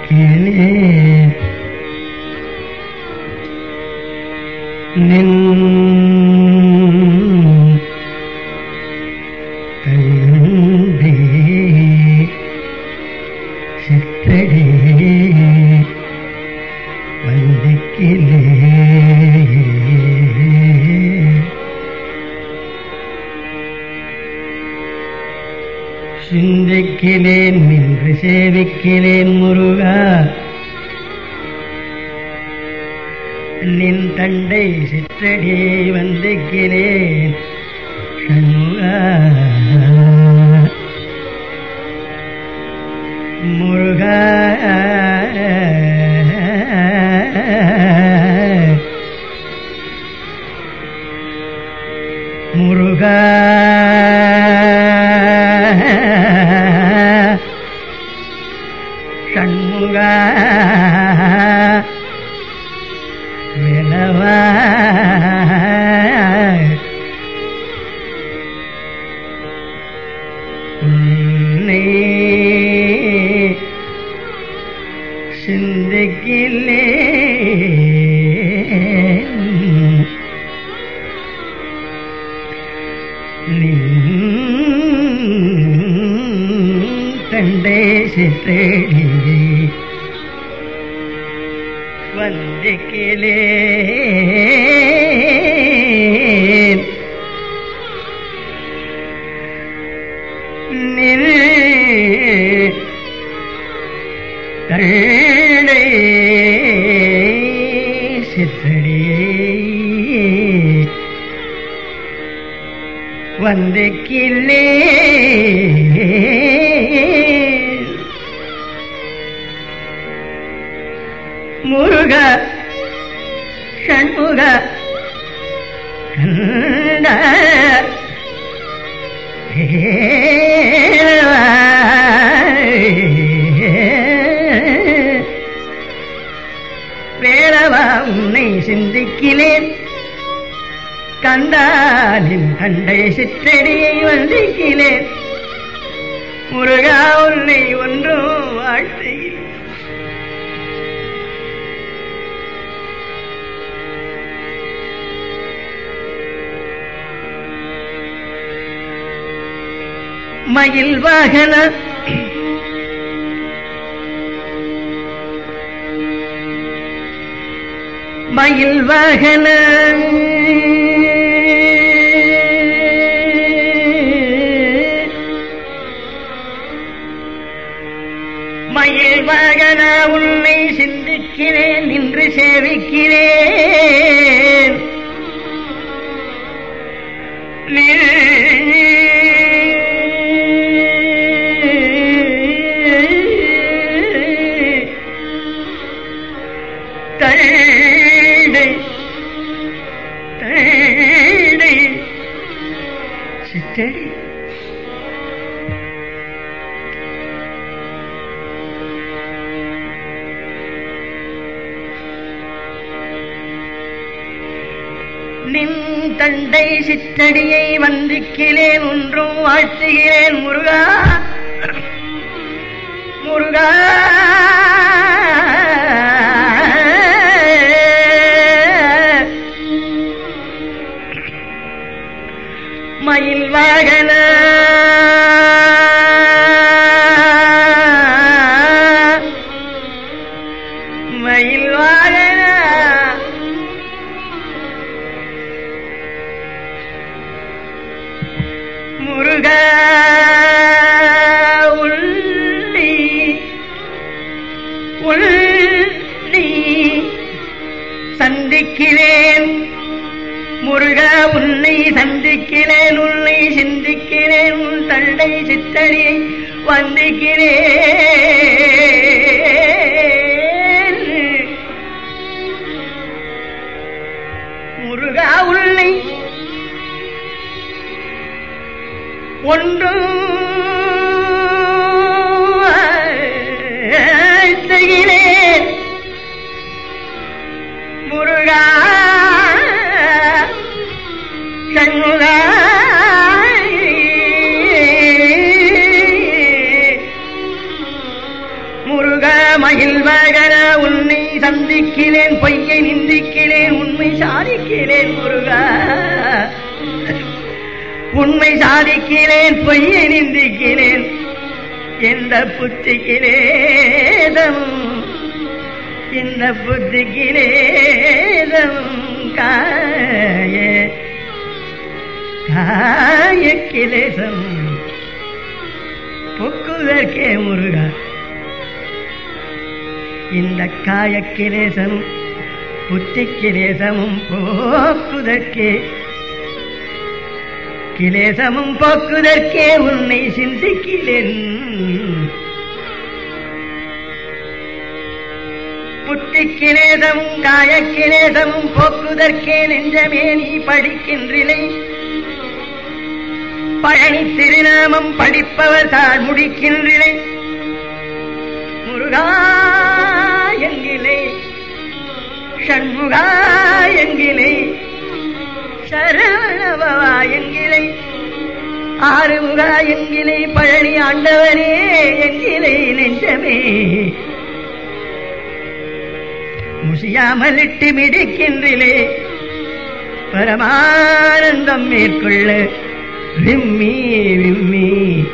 வந்திக்கிலே நின் தந்தை சித்தடி வந்திக்கிலே சிந்திக்கிலேன் நின்று சேவிக்கிலேன் முருகா நின் தண்டை சிற்றடி வந்திக்கிறேன் சண்முகா முருகா முருகா சண்முகா விலவா உன்னை சிந்திக்கிலே தண்டே சித்தடி வந்திக்கிலே தண்டே சித்தடியே வந்திக்கிலே முருக ஷண்முக கண்ட வேளவா உன்னை சிந்திக்கிலேன் கண்டாலின் கண்டை சிற்றடியை வந்திக்கிலேன் முருகா உன்னை ஒன்றும் வாழ்த்துகிறேன் மயில் வாகன மயில் வாகன மயில் வாகன உன்னை சிந்திக்கிறேன் நின்று சேவிக்கிறேன் தடை தடை சித்தடி நின் தண்டை சித்தடியை வந்திக்கிறேன் ஒன்றும் வாழ்த்துகிறேன் முருகா முருகா மயில் வாகன மயில் வாகன முருக உள்ளி உள்ளி சந்திக்கிறேன் முருக உன்னை சந்திக்கிறேன் உன்னை சிந்திக்கிறேன் உன் தண்டை சித்தடியை வந்திக்கிறேன் முருகா உன்னை ஒன்று செய்கிறேன் முருகா சண்முகா முருக மயில் நிந்திக்கிறேன் பொய்யை நிந்திக்கிறேன் உண்மை சாதிக்கிறேன் முருகா உண்மை சாதிக்கிறேன் பொய்யை நிந்திக்கிறேன் எந்த புத்திக்கிறேதம் இந்த புத்திக்கிறேதம் காய காய கிளேசம் பொக்குதற்கே முருகா இந்த காய கிளேசமும் புத்தி கிளேசமும் போக்குதற்கே கிளேசமும் போக்குதற்கே உன்னை சிந்திக்கிறேன் புத்தி கிளேசமும் காய கிளேசமும் போக்குதற்கே நெஞ்சமே நீ படிக்கின்றிலை பழனி திருநாமம் படிப்பவர் தாழ் முடிக்கின்றிலை முருகா எங்கிலை ஷண்முகா எங்கிலை சரவணபவா எங்கிலை ஆறுமுகா எங்கிலை பழனி ஆண்டவரே எங்கிலை நெஞ்சமே முசியாமலிட்டு மிடிக்கின்றிலே பரமானந்தம் மேற்கொள்ள விம்மி விம்மி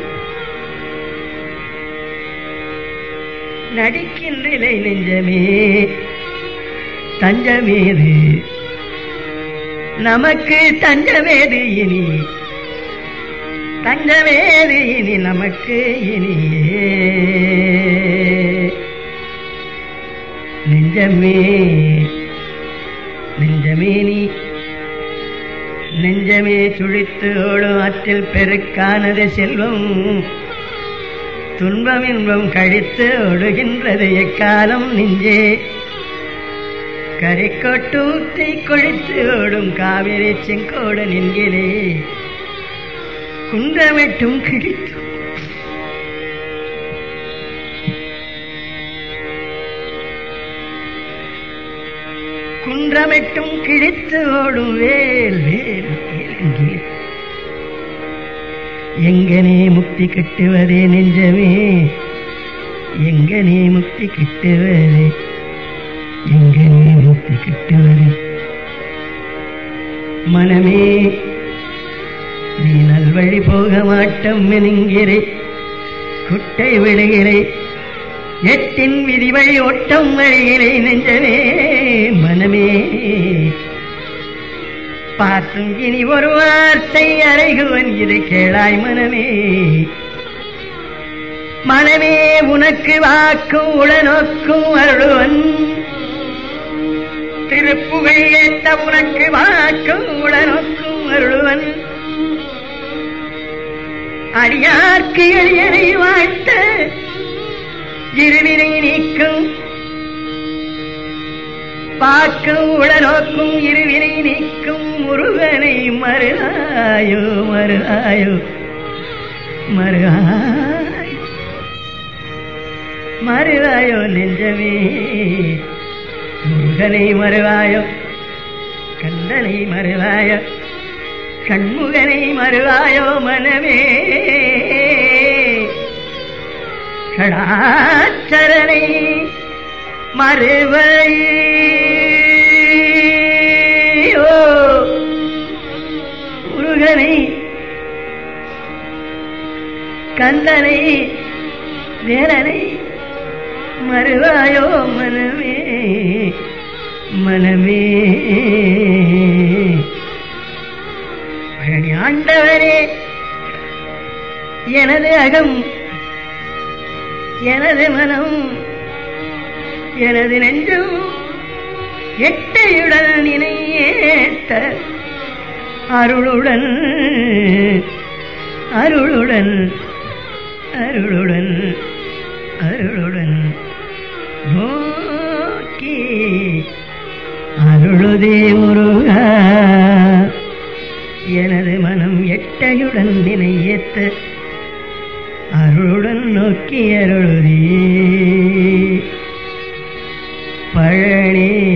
நடிக்கின்றிலை நெஞ்சமே தஞ்சமேது நமக்கு தஞ்சமேது இனி தஞ்சமேது இனி நமக்கு இனியே நெஞ்சமே நெஞ்சமே நீ நெஞ்சமே சுழித்து ஓடும் ஆற்றில் பெருக்கானது செல்வம் துன்பம் இன்பம் கழித்து ஓடுகின்றது எக்காலம் நெஞ்சே கரைக்கோட்டு ஊற்றி கொழித்து ஓடும் காவிரி செங்கோடு நின்கிறே குன்றமிட்டும் கிழித்து குன்றமிட்டும் கிழித்து ஓடும் வேல் வேல் வேலங்கிலே எங்கனே முக்தி கிட்டுவதே நெஞ்சமே எங்கனே முக்தி கிட்டுவதே எங்கனே முக்தி கிட்டுவதே மனமே நீ நல்வழி போக மாட்டம் என்கிறே குட்டை விழுகிறே எட்டின் விதிவழி ஒட்டம் வழிகிறே நெஞ்சமே மனமே பார்த்தும் இனி ஒரு வார்த்தை அறைகுவன் இதை கேளாய் மனமே மனமே உனக்கு வாக்கும் உளநோக்கும் அருளுவன் திருப்புகழ் ஏத்த உனக்கு வாக்கும் உளநோக்கும் அருளுவன் அடியார்க்கு எளியனை வாழ்த்த இருவினை நீக்கும் பார்க்கும் உளநோக்கும் இருவினை நீக்கும் முருகனை மறுகாயோ மறுகாயோ மறுகாய் மறுகாயோ நெஞ்சமே முருகனை மறுவாயோ கந்தனை மறுவாயோ கண்முகனை மறுவாயோ மனமே ஷடாச்சரனை மறுவையோ முருகனை கந்தனை வேலனை மறுவாயோ மனமே மனமே பழனி ஆண்டவரே எனது அகம் எனது மனம் எனது நெஞ்சும் எட்டையுடன் நினையேத்த அருளுடன் அருளுடன் அருளுடன் அருளுடன் நோக்கி அருளுதே முருகா எனது மனம் எட்டையுடன் நினையேத்த அருளுடன் நோக்கி அருளுதே பழனி